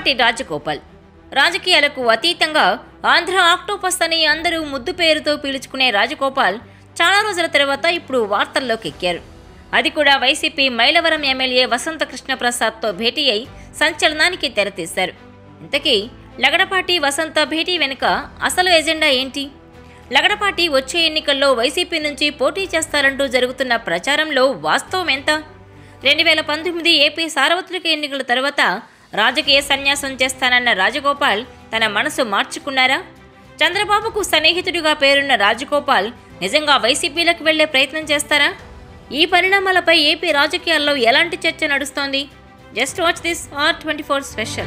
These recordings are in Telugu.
లగడపాటి రాజగోపాల్ రాజకీయాలకు అతీతంగా ఆంధ్ర ఆక్టోపస్ అని అందరూ ముద్దు పేరుతో పిలుచుకునే రాజగోపాల్ చాలా రోజుల తర్వాత ఇప్పుడు వార్తల్లోకి ఎక్కారు అది కూడా వైసీపీ మైలవరం ఎమ్మెల్యే వసంత కృష్ణ ప్రసాద్తో భేటీ అయి సంచలనానికి తెరతీశారు ఇంతకీ లగడపాటి వసంత భేటీ వెనుక అసలు ఎజెండా ఏంటి లగడపాటి వచ్చే ఎన్నికల్లో వైసీపీ నుంచి పోటీ చేస్తారంటూ జరుగుతున్న ప్రచారంలో వాస్తవం ఎంత రెండు వేల పంతొమ్మిది ఏపీ సార్వత్రిక ఎన్నికల తర్వాత రాజకీయ సన్యాసం చేస్తానన్న రాజగోపాల్ తన మనసు మార్చుకున్నారా చంద్రబాబుకు సన్నిహితుడిగా పేరున్న రాజగోపాల్ నిజంగా వైసీపీలకు వెళ్లే ప్రయత్నం చేస్తారా ఈ పరిణామాలపై ఏపీ రాజకీయాల్లో ఎలాంటి చర్చ నడుస్తోంది just watch this R twenty four special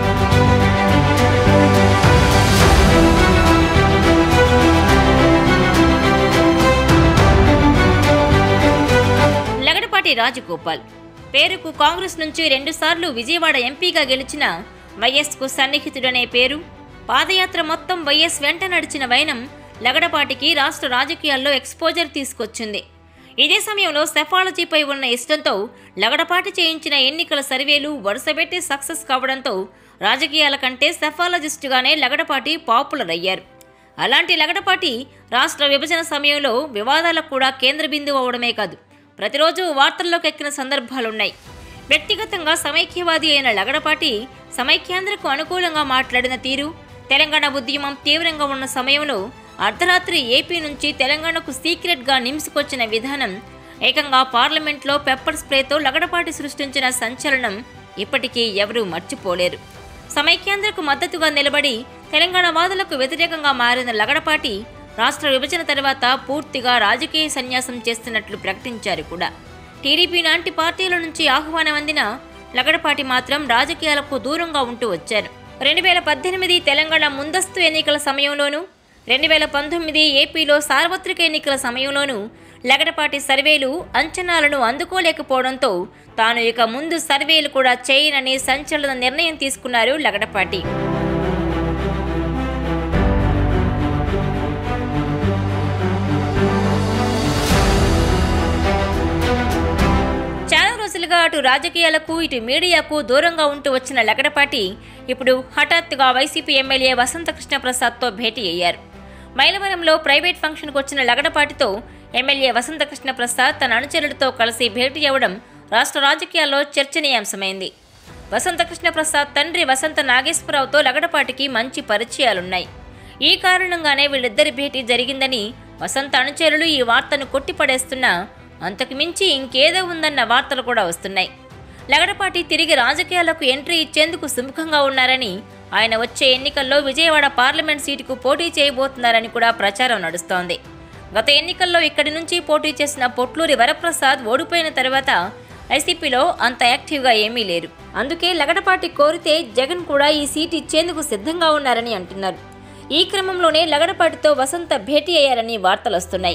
Lagadapati Rajagopal పేరుకు కాంగ్రెస్ నుంచి రెండుసార్లు విజయవాడ ఎంపీగా గెలిచిన వైఎస్కు సన్నిహితుడనే పేరు పాదయాత్ర మొత్తం వైఎస్ వెంట నడిచిన వైనం లగడపాటికి రాష్ట్ర రాజకీయాల్లో ఎక్స్పోజర్ తీసుకొచ్చింది ఇదే సమయంలో సెఫాలజీపై ఉన్న ఇష్టంతో లగడపాటి చేయించిన ఎన్నికల సర్వేలు వరుసపెట్టి సక్సెస్ కావడంతో రాజకీయాల కంటే సెఫాలజిస్టుగానే లగడపాటి పాపులర్ అయ్యారు అలాంటి లగడపాటి రాష్ట్ర విభజన సమయంలో వివాదాలకు కూడా కేంద్ర బిందువు అవడమే కాదు ప్రతిరోజు వార్తల్లోకి ఎక్కిన సందర్భాలున్నాయి వ్యక్తిగతంగా సమైక్యవాది అయిన లగడపాటి సమైక్యాంధ్రకు అనుకూలంగా మాట్లాడిన తీరు తెలంగాణ ఉద్యమం తీవ్రంగా ఉన్న సమయంలో అర్ధరాత్రి ఏపీ నుంచి తెలంగాణకు సీక్రెట్గా నిమ్స్కొచ్చిన విధానం ఏకంగా పార్లమెంట్లో పెప్పర్ స్ప్రేతో లగడపాటి సృష్టించిన సంచలనం ఇప్పటికీ ఎవరూ మర్చిపోలేరు సమైక్యాంధ్రకు మద్దతుగా నిలబడి తెలంగాణ వాదులకు వ్యతిరేకంగా మారిన లగడపాటి రాష్ట్ర విభజన తర్వాత పూర్తిగా రాజకీయ సన్యాసం చేస్తున్నట్లు ప్రకటించారు కూడా టీడీపీ లాంటి పార్టీల నుంచి ఆహ్వానం అందిన లగడపాటి మాత్రం రాజకీయాలకు దూరంగా ఉంటూ వచ్చారు రెండు వేల పద్దెనిమిది తెలంగాణ ముందస్తు ఎన్నికల సమయంలోనూ రెండు వేల పంతొమ్మిది ఏపీలో సార్వత్రిక ఎన్నికల సమయంలోనూ లగడపాటి సర్వేలు అంచనాలను అందుకోలేకపోవడంతో తాను ఇక ముందు సర్వేలు కూడా చేయనని సంచలన నిర్ణయం తీసుకున్నారు లగడపాటి చాలా రోజులుగా అటు రాజకీయాలకు ఇటు మీడియాకు దూరంగా ఉంటూ వచ్చిన లగడపాటి ఇప్పుడు హఠాత్తుగా వైసీపీ ఎమ్మెల్యే వసంత కృష్ణ ప్రసాద్తో భేటీ అయ్యారు మైలవరంలో ప్రైవేట్ ఫంక్షన్కు వచ్చిన లగడపాటితో ఎమ్మెల్యే వసంత కృష్ణ ప్రసాద్ తన అనుచరులతో కలిసి భేటీ అవ్వడం రాష్ట్ర రాజకీయాల్లో చర్చనీయాంశమైంది వసంత కృష్ణ ప్రసాద్ తండ్రి వసంత నాగేశ్వరరావుతో లగడపాటికి మంచి పరిచయాలున్నాయి ఈ కారణంగానే వీళ్ళిద్దరి భేటీ జరిగిందని వసంత అనుచరులు ఈ వార్తను కొట్టిపడేస్తున్నా అంతకు మించి ఇంకేదో ఉందన్న వార్తలు కూడా వస్తున్నాయి లగడపాటి తిరిగి రాజకీయాలకు ఎంట్రీ ఇచ్చేందుకు సుముఖంగా ఉన్నారని ఆయన వచ్చే ఎన్నికల్లో విజయవాడ పార్లమెంట్ సీటుకు పోటీ చేయబోతున్నారని కూడా ప్రచారం నడుస్తోంది గత ఎన్నికల్లో ఇక్కడి నుంచి పోటీ చేసిన పొట్లూరి వరప్రసాద్ ఓడిపోయిన తర్వాత వైసీపీలో అంత యాక్టివ్గా ఏమీ లేరు అందుకే లగడపాటి కోరితే జగన్ కూడా ఈ సీట్ ఇచ్చేందుకు సిద్ధంగా ఉన్నారని అంటున్నారు ఈ క్రమంలోనే లగడపాటితో వసంత భేటీ అయ్యారని వార్తలు వస్తున్నాయి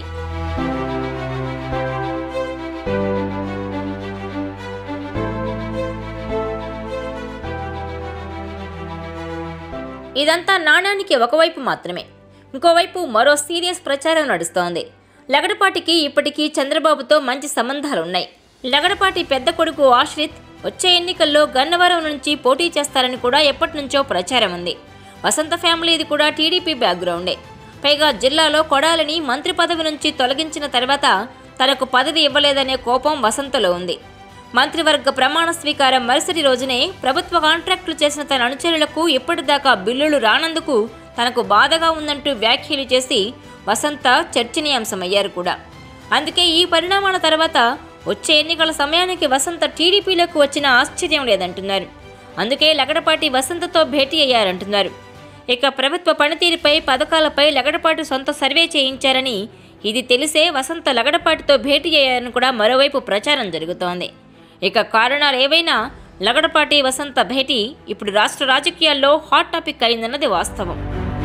ఇదంతా నాణానికి ఒకవైపు మాత్రమే ఇంకోవైపు మరో సీరియస్ ప్రచారం నడుస్తోంది లగడపాటికి ఇప్పటికీ చంద్రబాబుతో మంచి సంబంధాలున్నాయి లగడపాటి పెద్ద కొడుకు ఆశ్రిత్ వచ్చే ఎన్నికల్లో గన్నవరం నుంచి పోటీ చేస్తారని కూడా ఎప్పటి నుంచో ప్రచారం ఉంది వసంత ఫ్యామిలీది కూడా టీడీపీ బ్యాక్గ్రౌండే పైగా జిల్లాలో కొడాలని మంత్రి పదవి నుంచి తొలగించిన తర్వాత తనకు పదవి ఇవ్వలేదనే కోపం వసంతలో ఉంది మంత్రివర్గ ప్రమాణ స్వీకారం మరుసటి రోజునే ప్రభుత్వ కాంట్రాక్టులు చేసిన తన అనుచరులకు ఇప్పటిదాకా బిల్లులు రానందుకు తనకు బాధగా ఉందంటూ వ్యాఖ్యలు చేసి వసంత చర్చనీయాంశమయ్యారు కూడా అందుకే ఈ పరిణామాల తర్వాత వచ్చే ఎన్నికల సమయానికి వసంత టీడీపీలోకి వచ్చిన ఆశ్చర్యం లేదంటున్నారు అందుకే లగడపాటి వసంతతో భేటీ అయ్యారంటున్నారు ఇక ప్రభుత్వ పనితీరుపై పథకాలపై లగడపాటి సొంత సర్వే చేయించారని ఇది తెలిసే వసంత లగడపాటితో భేటీ అయ్యారని కూడా మరోవైపు ప్రచారం జరుగుతోంది ఇక కారణాలు ఏవైనా లగడపాటి వసంత భేటీ ఇప్పుడు రాష్ట్ర రాజకీయాల్లో హాట్ టాపిక్ అయిందన్నది వాస్తవం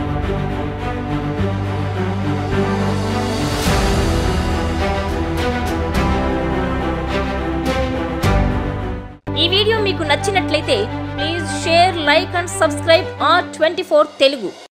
ఈ వీడియో మీకు నచ్చినట్లయితే please share like and subscribe R twenty Telugu